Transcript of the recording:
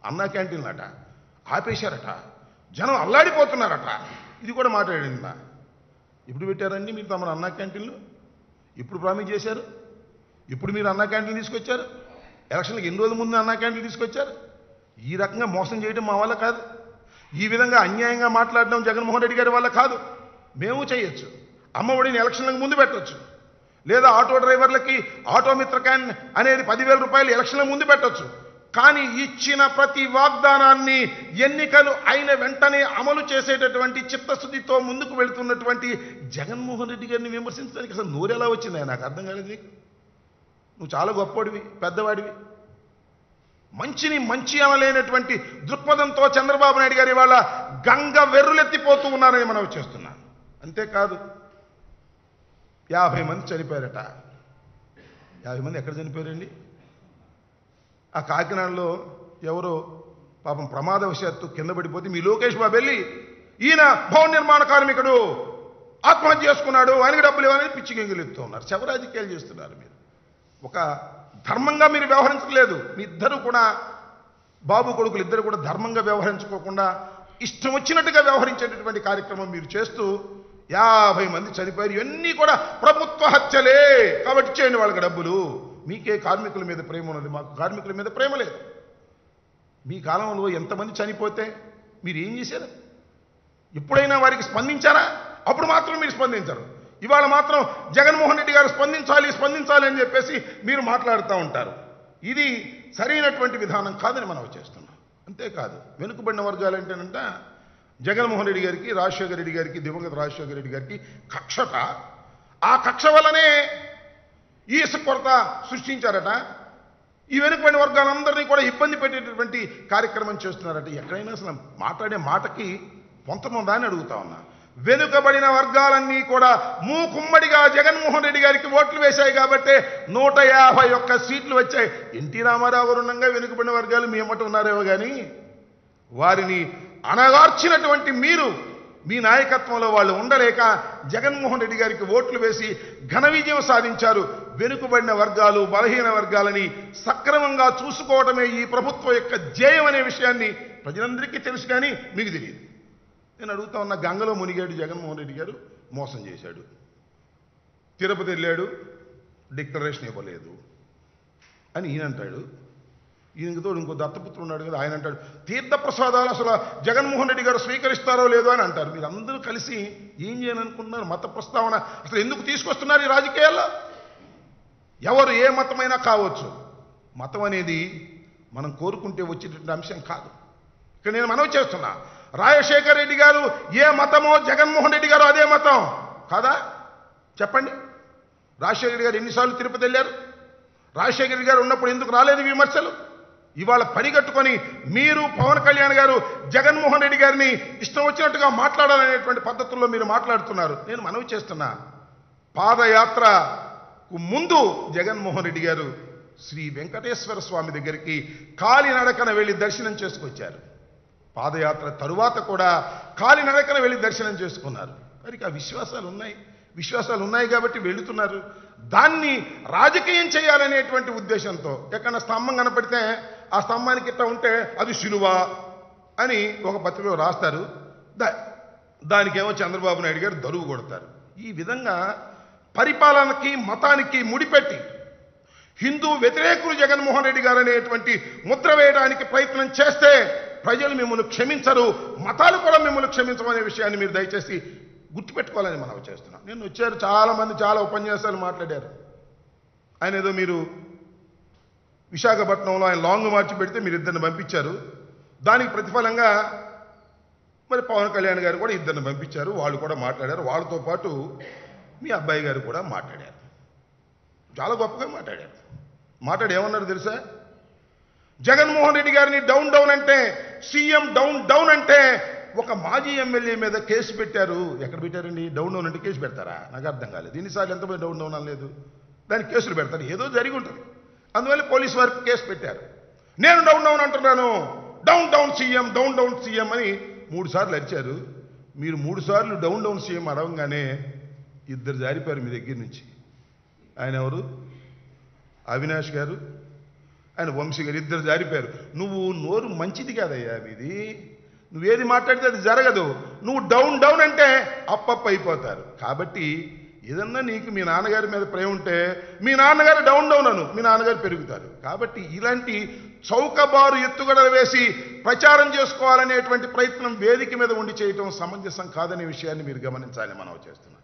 అన్నా క్యాంటీన్లు అట ఆపేశారట జనం అల్లాడిపోతున్నారట ఇది కూడా మాట్లాడిందా ఇప్పుడు పెట్టారండి మీరు తమ అన్నా క్యాంటీన్లు ఇప్పుడు ప్రామిస్ చేశారు ఇప్పుడు మీరు అన్నా క్యాంటీన్లు తీసుకొచ్చారు ఎలక్షన్కి ఎన్ని రోజుల ముందు అన్నా క్యాంటీన్లు తీసుకొచ్చారు ఈ రకంగా మోసం చేయడం మా వల్ల కాదు ఈ విధంగా అన్యాయంగా మాట్లాడడం జగన్మోహన్ రెడ్డి గారి వల్ల కాదు మేము చేయొచ్చు అమ్మఒడిని ఎలక్షన్లకు ముందు పెట్టొచ్చు లేదా ఆటో డ్రైవర్లకి ఆటో మిత్ర క్యాన్ అనేది పదివేల రూపాయలు ఎలక్షన్ల ముందు పెట్టొచ్చు కానీ ఇచ్చిన ప్రతి వాగ్దానాన్ని ఎన్నికలు అయిన వెంటనే అమలు చేసేటటువంటి చిత్తశుద్ధితో ముందుకు వెళుతున్నటువంటి జగన్మోహన్ రెడ్డి గారిని విమర్శించడానికి అసలు నోరెలా వచ్చింది నాకు అర్థం కాలేదు నీకు నువ్వు చాలా గొప్పవాడివి పెద్దవాడివి మంచిని మంచి అనలేనటువంటి దృక్పథంతో చంద్రబాబు నాయుడు గారి వాళ్ళ గంగ వెర్రులెత్తిపోతూ ఉన్నారని మనం చేస్తున్నాం అంతేకాదు యాభై మంది చనిపోయారట యాభై మంది ఎక్కడ చనిపోయారండి ఆ కాకినాడలో ఎవరో పాపం ప్రమాదవశాత్తు కింద పడిపోతే మీ లోకేష్ బాబు వెళ్ళి ఈయన భవన నిర్మాణ కార్మికుడు ఆత్మహత్య చేసుకున్నాడు ఆయనకి డబ్బులు ఇవ్వాలని పిచ్చి గెంగులెత్తుతూ ఉన్నారు శవరాజకీయాలు చేస్తున్నారు మీరు ఒక ధర్మంగా మీరు వ్యవహరించలేదు మీ ఇద్దరు కూడా బాబు కొడుకులు ఇద్దరు కూడా ధర్మంగా వ్యవహరించుకోకుండా ఇష్టం వచ్చినట్టుగా వ్యవహరించేటటువంటి కార్యక్రమం మీరు చేస్తూ యాభై మంది చనిపోయారు ఇవన్నీ కూడా ప్రభుత్వ హత్యలే కాబట్టి చేయండి వాళ్ళకి డబ్బులు మీకే కార్మికుల మీద ప్రేమ ఉన్నది మాకు కార్మికుల మీద ప్రేమ లేదు మీ కాలంలో ఎంతమంది చనిపోతే మీరు ఏం చేశారు ఎప్పుడైనా వారికి స్పందించారా అప్పుడు మాత్రం మీరు స్పందించరు ఇవాళ మాత్రం జగన్మోహన్ రెడ్డి గారు స్పందించాలి స్పందించాలి అని చెప్పేసి మీరు మాట్లాడుతూ ఉంటారు ఇది సరైనటువంటి విధానం కాదని మనం చేస్తున్నాం అంతేకాదు వెనుకబడిన వర్గాలు ఏంటంటే జగన్మోహన్ రెడ్డి గారికి రాజశేఖర రెడ్డి గారికి దివంగత రాజశేఖర రెడ్డి గారికి కక్షట ఆ కక్ష వల్లనే ఈ ఇసుక కొరత సృష్టించారట ఈ వెనుకబడిన వర్గాలందరినీ కూడా ఇబ్బంది పెట్టేటటువంటి కార్యక్రమం చేస్తున్నారట ఎక్కడైనా అసలు మాట్లాడే మాటకి పొంతనుందా అని అడుగుతా ఉన్నా వెనుకబడిన వర్గాలన్నీ కూడా మూకుమ్మడిగా జగన్మోహన్ రెడ్డి గారికి ఓట్లు వేశాయి కాబట్టి నూట యాభై ఒక్క సీట్లు వచ్చాయి ఎన్టీ రామారావు గారు ఉండగా వెనుకబడిన వర్గాలు మీ ఎమ్మట ఉన్నారేమో కానీ వారిని అనగార్చినటువంటి మీరు మీ నాయకత్వంలో వాళ్ళు ఉండలేక జగన్మోహన్ రెడ్డి గారికి ఓట్లు వేసి ఘన విజయం సాధించారు వెనుకబడిన వర్గాలు బలహీన వర్గాలని సక్రమంగా చూసుకోవడమే ఈ ప్రభుత్వం యొక్క ధ్యేయం అనే విషయాన్ని ప్రజలందరికీ తెలుసు కానీ మీకు తెలియదు నేను అడుగుతా ఉన్న గంగలో మునిగాడు జగన్మోహన్ రెడ్డి గారు మోసం చేశాడు తిరుపతి వెళ్ళాడు డిక్లరేషన్ ఇవ్వలేదు అని ఈయన అంటాడు ఈయనతో ఇంకో దత్తపుత్రుడు ఉన్నాడు కదా ఆయన అంటాడు తీర్థప్రసాదాలు అసలు జగన్మోహన్ రెడ్డి గారు స్వీకరిస్తారో లేదో అని అంటారు మీరు అందరూ కలిసి ఏం చేయాలనుకుంటున్నారు మత ప్రస్తావన అసలు ఎందుకు తీసుకొస్తున్నారు ఈ రాజకీయాల్లో ఎవరు ఏ మతమైనా కావచ్చు మతం అనేది మనం కోరుకుంటే వచ్చేటువంటి అంశం కాదు ఇక్కడ నేను మనవి చేస్తున్నా రాజశేఖర్ రెడ్డి గారు ఏ మతమో జగన్మోహన్ రెడ్డి గారు అదే మతం కాదా చెప్పండి రాజశేఖర రెడ్డి గారు ఎన్నిసార్లు తిరుపతి వెళ్ళారు రాజశేఖర రెడ్డి గారు ఉన్నప్పుడు ఎందుకు రాలేదు ఈ విమర్శలు ఇవాళ పనిగట్టుకొని మీరు పవన్ కళ్యాణ్ గారు జగన్మోహన్ రెడ్డి గారిని ఇష్టం వచ్చినట్టుగా మాట్లాడాలనేటువంటి పద్ధతుల్లో మీరు మాట్లాడుతున్నారు నేను మనవి చేస్తున్నా పాదయాత్రకు ముందు జగన్మోహన్ రెడ్డి గారు శ్రీ వెంకటేశ్వర స్వామి దగ్గరికి కాలినడకన వెళ్ళి దర్శనం చేసుకొచ్చారు పాదయాత్ర తరువాత కూడా కాలినడకన వెళ్ళి దర్శనం చేసుకున్నారు వారికి ఆ విశ్వాసాలు ఉన్నాయి విశ్వాసాలు ఉన్నాయి కాబట్టి వెళుతున్నారు దాన్ని రాజకీయం చేయాలనేటువంటి ఉద్దేశంతో ఎక్కడ స్తంభం కనపడితే ఆ స్తంభానికి ఇట్లా ఉంటే అది శిలువ అని ఒక పత్రికలో రాస్తారు దా దానికేమో చంద్రబాబు నాయుడు గారు దరువు కొడతారు ఈ విధంగా పరిపాలనకి మతానికి ముడిపెట్టి హిందూ వ్యతిరేకులు జగన్మోహన్ రెడ్డి గారు అనేటువంటి ముద్ర వేయడానికి ప్రయత్నం చేస్తే ప్రజలు మిమ్మల్ని క్షమించరు మతాలు కూడా మిమ్మల్ని క్షమించమనే విషయాన్ని మీరు దయచేసి గుర్తుపెట్టుకోవాలని మనం చేస్తున్నాం నేను వచ్చారు చాలా మంది చాలా ఉపన్యాసాలు మాట్లాడారు ఆయన ఏదో మీరు విశాఖపట్నంలో ఆయన లాంగ్ మార్చి పెడితే మీరు ఇద్దరిని పంపించారు దానికి ప్రతిఫలంగా మరి పవన్ కళ్యాణ్ గారు కూడా ఇద్దరిని పంపించారు వాళ్ళు కూడా మాట్లాడారు వాళ్ళతో పాటు మీ అబ్బాయి గారు కూడా మాట్లాడారు చాలా గొప్పగా మాట్లాడారు మాట్లాడి ఏమన్నారు తెలుసా జగన్మోహన్ రెడ్డి గారిని డౌన్ డౌన్ అంటే సీఎం డౌన్ డౌన్ అంటే ఒక మాజీ ఎమ్మెల్యే మీద కేసు పెట్టారు ఎక్కడ పెట్టారండి డౌన్ డౌన్ అంటే కేసు పెడతారా నాకు అర్థం కాలేదు ఎన్నిసార్లు ఎంతమంది డౌన్ డౌన్ అనలేదు దానికి కేసులు పెడతారు ఏదో జరిగి ఉంటుంది అందువల్ల పోలీసు వారికి కేసు పెట్టారు నేను డౌన్ డౌన్ అంటున్నాను down down CM down down CM అని మూడు సార్లు అరిచారు మీరు మూడు సార్లు డౌన్ డౌన్ సీఎం అడవంగానే ఇద్దరు జారిపోయారు మీ దగ్గర నుంచి ఆయన ఎవరు అవినాష్ గారు ఆయన వంశీ గారు ఇద్దరు జారిపోయారు నువ్వు నోరు మంచిది కాదయ్యా ఇది నువ్వేది మాట్లాడితే అది జరగదు నువ్వు డౌన్ డౌన్ అంటే అప్పప్ప అయిపోతారు కాబట్టి ఏదన్నా నీకు మీ నాన్నగారి మీద ప్రేమ ఉంటే మీ నాన్నగారు డౌన్ డౌన్ అను మీ నాన్నగారు పెరుగుతారు కాబట్టి ఇలాంటి చౌకబారు ఎత్తుగడలు వేసి ప్రచారం చేసుకోవాలనేటువంటి ప్రయత్నం వేదిక మీద ఉండి చేయటం సమంజసం కాదనే విషయాన్ని మీరు గమనించాలని మనం చేస్తున్నాం